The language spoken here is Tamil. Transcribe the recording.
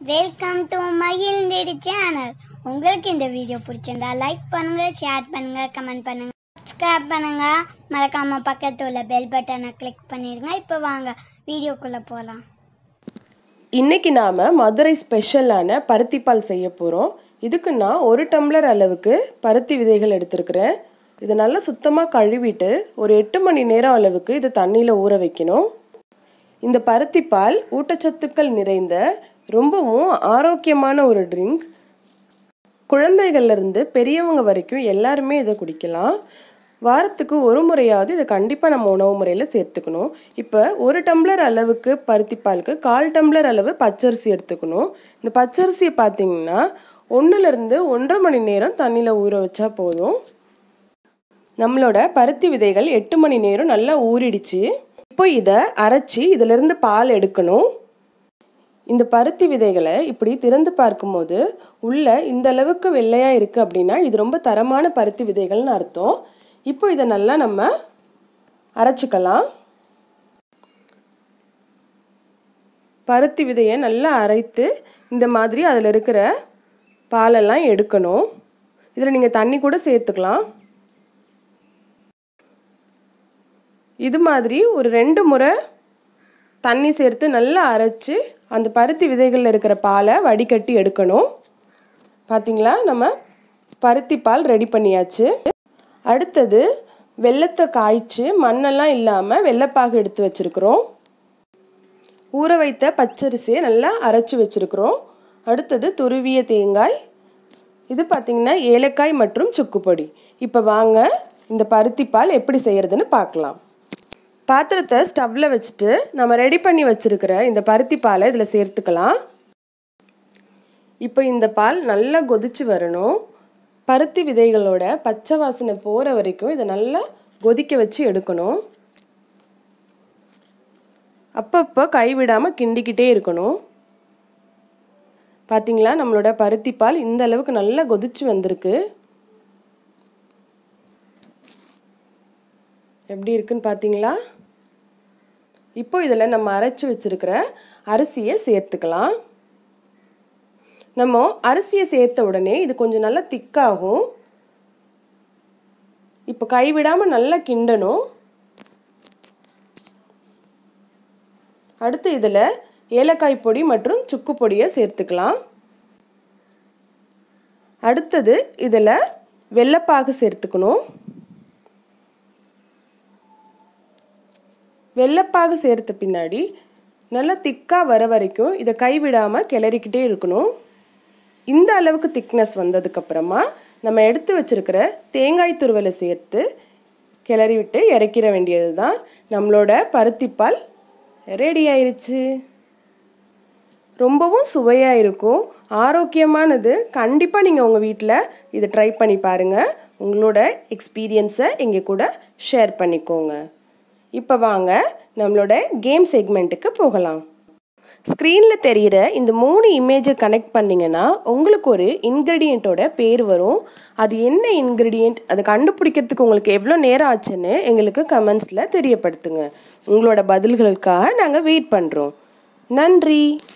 வெல்கம் டு மகிழ்ந்தேடி சேனல் உங்களுக்கு இந்த வீடியோ பிடிச்சிருந்தா லைக் பண்ணுங்க ஷேர் பண்ணுங்க கமெண்ட் பண்ணுங்க சப்ஸ்கிரைப் பண்ணுங்க மறக்காம பக்கத்துல உள்ள பெல் பட்டனை கிளிக் பண்ணிருங்க இப்போ வாங்க வீடியோக்குள்ள போலாம் இன்னைக்கு நாம் மதுரை ஸ்பெஷலான பருத்திப்பால் செய்ய போகிறோம் இதுக்கு நான் ஒரு டம்ளர் அளவுக்கு பருத்தி விதைகள் எடுத்திருக்கிறேன் இதை நல்லா சுத்தமாக கழுவிட்டு ஒரு எட்டு மணி நேரம் அளவுக்கு இதை தண்ணியில் ஊற வைக்கணும் இந்த பருத்திப்பால் ஊட்டச்சத்துக்கள் நிறைந்த ரொம்பவும் ஆரோக்கியமான ஒரு ட்ரிங்க் குழந்தைகள்லேருந்து பெரியவங்க வரைக்கும் எல்லாருமே இதை குடிக்கலாம் வாரத்துக்கு ஒரு முறையாவது இதை கண்டிப்பாக நம்ம உணவு முறையில் சேர்த்துக்கணும் இப்போ ஒரு டம்ளர் அளவுக்கு பருத்தி பாலுக்கு கால் டம்ளர் அளவு பச்சரிசி எடுத்துக்கணும் இந்த பச்சரிசியை பார்த்தீங்கன்னா ஒன்றுலேருந்து ஒன்றரை மணி நேரம் தண்ணியில் ஊற வச்சா போதும் நம்மளோட பருத்தி விதைகள் எட்டு மணி நேரம் நல்லா ஊறிடுச்சு இப்போ இதை அரைச்சி இதிலிருந்து பால் எடுக்கணும் இந்த பருத்தி விதைகளை இப்படி திறந்து பார்க்கும்போது உள்ள இந்த அளவுக்கு வெள்ளையாக இருக்குது அப்படின்னா இது ரொம்ப தரமான பருத்தி விதைகள்னு அர்த்தம் இப்போ இதை நல்லா நம்ம அரைச்சிக்கலாம் பருத்தி விதையை நல்லா அரைத்து இந்த மாதிரி அதில் இருக்கிற பாலெல்லாம் எடுக்கணும் இதில் நீங்கள் தண்ணி கூட சேர்த்துக்கலாம் இது மாதிரி ஒரு ரெண்டு முறை தண்ணி சேர்த்து நல்லா அரைச்சி அந்த பருத்தி விதைகளில் இருக்கிற பாலை வடிகட்டி எடுக்கணும் பார்த்தீங்களா நம்ம பருத்தி பால் ரெடி பண்ணியாச்சு அடுத்தது வெள்ளத்தை காய்ச்சி மண்ணெல்லாம் இல்லாமல் வெள்ளைப்பாகு எடுத்து வச்சுருக்குறோம் ஊற வைத்த பச்சரிசியை நல்லா அரைச்சி வச்சுருக்குறோம் அடுத்தது துருவிய தேங்காய் இது பார்த்திங்கன்னா ஏலக்காய் மற்றும் சுக்குப்பொடி இப்போ வாங்க இந்த பருத்தி பால் எப்படி செய்கிறதுன்னு பார்க்கலாம் பாத்திரத்தை ஸ்டவ்வில் வச்சுட்டு நம்ம ரெடி பண்ணி வச்சுருக்கிற இந்த பருத்தி பாலை இதில் சேர்த்துக்கலாம் இப்போ இந்த பால் நல்லா கொதிச்சு வரணும் பருத்தி விதைகளோட பச்சை வாசனை போகிற வரைக்கும் இதை நல்லா கொதிக்க வச்சு எடுக்கணும் அப்பப்போ கைவிடாமல் கிண்டிக்கிட்டே இருக்கணும் பார்த்தீங்களா நம்மளோட பருத்தி பால் இந்த அளவுக்கு நல்லா கொதிச்சு வந்திருக்கு எப்படி இருக்குன்னு பார்த்தீங்களா இப்போ இதில் நம்ம அரைச்சி வச்சுருக்கிற அரிசியை சேர்த்துக்கலாம் நம்ம அரிசியை சேர்த்த உடனே இது கொஞ்சம் நல்லா திக்காகும் இப்போ கைவிடாமல் நல்லா கிண்டணும் அடுத்து இதில் ஏலக்காய் பொடி மற்றும் சுக்கு பொடியை சேர்த்துக்கலாம் அடுத்தது இதில் வெள்ளைப்பாகு சேர்த்துக்கணும் வெள்ளைப்பாகு சேர்த்த பின்னாடி நல்லா திக்காக வர வரைக்கும் இதை கைவிடாமல் கிளறிக்கிட்டே இருக்கணும் இந்த அளவுக்கு திக்னஸ் வந்ததுக்கப்புறமா நம்ம எடுத்து வச்சுருக்கிற தேங்காய் துருவலை சேர்த்து கிளறி விட்டு இறக்கிற வேண்டியது தான் நம்மளோட பருத்திப்பால் ரெடி ஆயிருச்சு ரொம்பவும் சுவையாக இருக்கும் ஆரோக்கியமானது கண்டிப்பாக நீங்கள் உங்கள் வீட்டில் இதை ட்ரை பண்ணி பாருங்கள் உங்களோட எக்ஸ்பீரியன்ஸை எங்கள் கூட ஷேர் பண்ணிக்கோங்க இப்போ வாங்க நம்மளோட கேம் செக்மெண்ட்டுக்கு போகலாம் ஸ்க்ரீனில் தெரிகிற இந்த மூணு இமேஜை கனெக்ட் பண்ணிங்கன்னா உங்களுக்கு ஒரு இன்க்ரீடியண்ட்டோட பேர் வரும் அது என்ன இன்க்ரீடியண்ட் அதை கண்டுபிடிக்கிறதுக்கு உங்களுக்கு எவ்வளோ நேரம் ஆச்சுன்னு எங்களுக்கு கமெண்ட்ஸில் தெரியப்படுத்துங்க உங்களோட பதில்களுக்காக நாங்கள் வெயிட் பண்ணுறோம் நன்றி